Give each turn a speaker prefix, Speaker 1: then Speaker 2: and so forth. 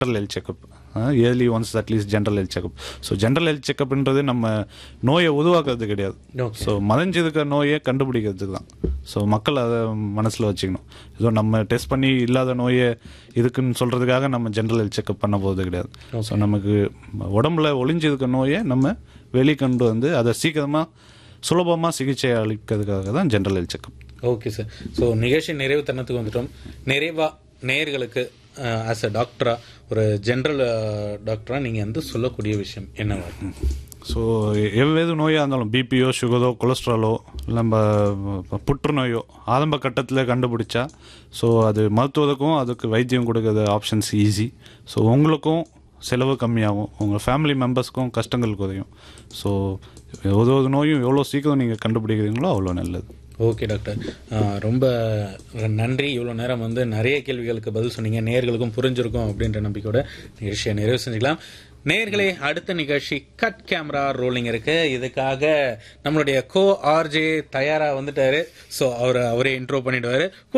Speaker 1: General health checkup yearly once at least general health checkup so general health செக்கப்ன்றது நம்ம நோயை உருவாக்குறது கிடையாது
Speaker 2: Okay.
Speaker 1: ஸோ மறைஞ்சிருக்க நோயை கண்டுபிடிக்கிறதுக்கு தான் ஸோ மக்கள் அதை மனசில் வச்சுக்கணும் ஏதோ நம்ம டெஸ்ட் பண்ணி இல்லாத நோயை இருக்குன்னு சொல்கிறதுக்காக நம்ம ஜென்ரல் ஹெல்த் செக்கப் பண்ண போகிறது கிடையாது ஸோ நமக்கு உடம்புல ஒளிஞ்சிருக்க நோயை நம்ம வெளிக்கொண்டு வந்து அதை சீக்கிரமாக சுலபமாக சிகிச்சை அளிக்கிறதுக்காக தான் general health checkup
Speaker 2: okay sir so நிகழ்ச்சி நிறைவு தருணத்துக்கு வந்துட்டோம் நிறைவா நேயர்களுக்கு ஆஸ் அ டாக்டரா ஒரு ஜென்ரல் டாக்டரா நீங்க வந்து சொல்லக்கூடிய விஷயம் என்னவா இருக்கும்?
Speaker 1: ஸோ எவ்வேது நோயாக இருந்தாலும் பிபியோ சுகரோ கொலஸ்ட்ராலோ நம்ம புற்றுநோயோ ஆரம்ப கட்டத்தில் கண்டுபிடிச்சா ஸோ அது மருத்துவத்துக்கும் அதுக்கு வைத்தியம் கொடுக்கறது ஆப்ஷன்ஸ் ஈஸி ஸோ உங்களுக்கும் செலவு கம்மியாகும் உங்கள் ஃபேமிலி மெம்பர்ஸ்க்கும் கஷ்டங்கள் குறையும் ஸோ ஒரு ஒரு நோயும் எவ்வளோ சீக்கிரம் நீங்கள் கண்டுபிடிக்கிறீங்களோ அவ்வளோ நல்லது
Speaker 2: ஓகே டாக்டர் அஹ், ரொம்ப நன்றி இவ்வளோ நேரம் வந்து நிறைய கேள்விகளுக்கு பதில் சொன்னீங்க நேயர்களுக்கும் புரிஞ்சிருக்கும் அப்படின்ற நம்பிக்கையோட நிகழ்ச்சியை நிறைவு செஞ்சுக்கலாம் நேயர்களே அடுத்த நிகழ்ச்சி கட் கேமரா ரோலிங் இருக்கு இதுக்காக நம்மளுடைய கோ ஆர்ஜே தயாரா வந்துட்டாரு ஸோ அவர் அவரே இன்ட்ரோ பண்ணிடுவாரு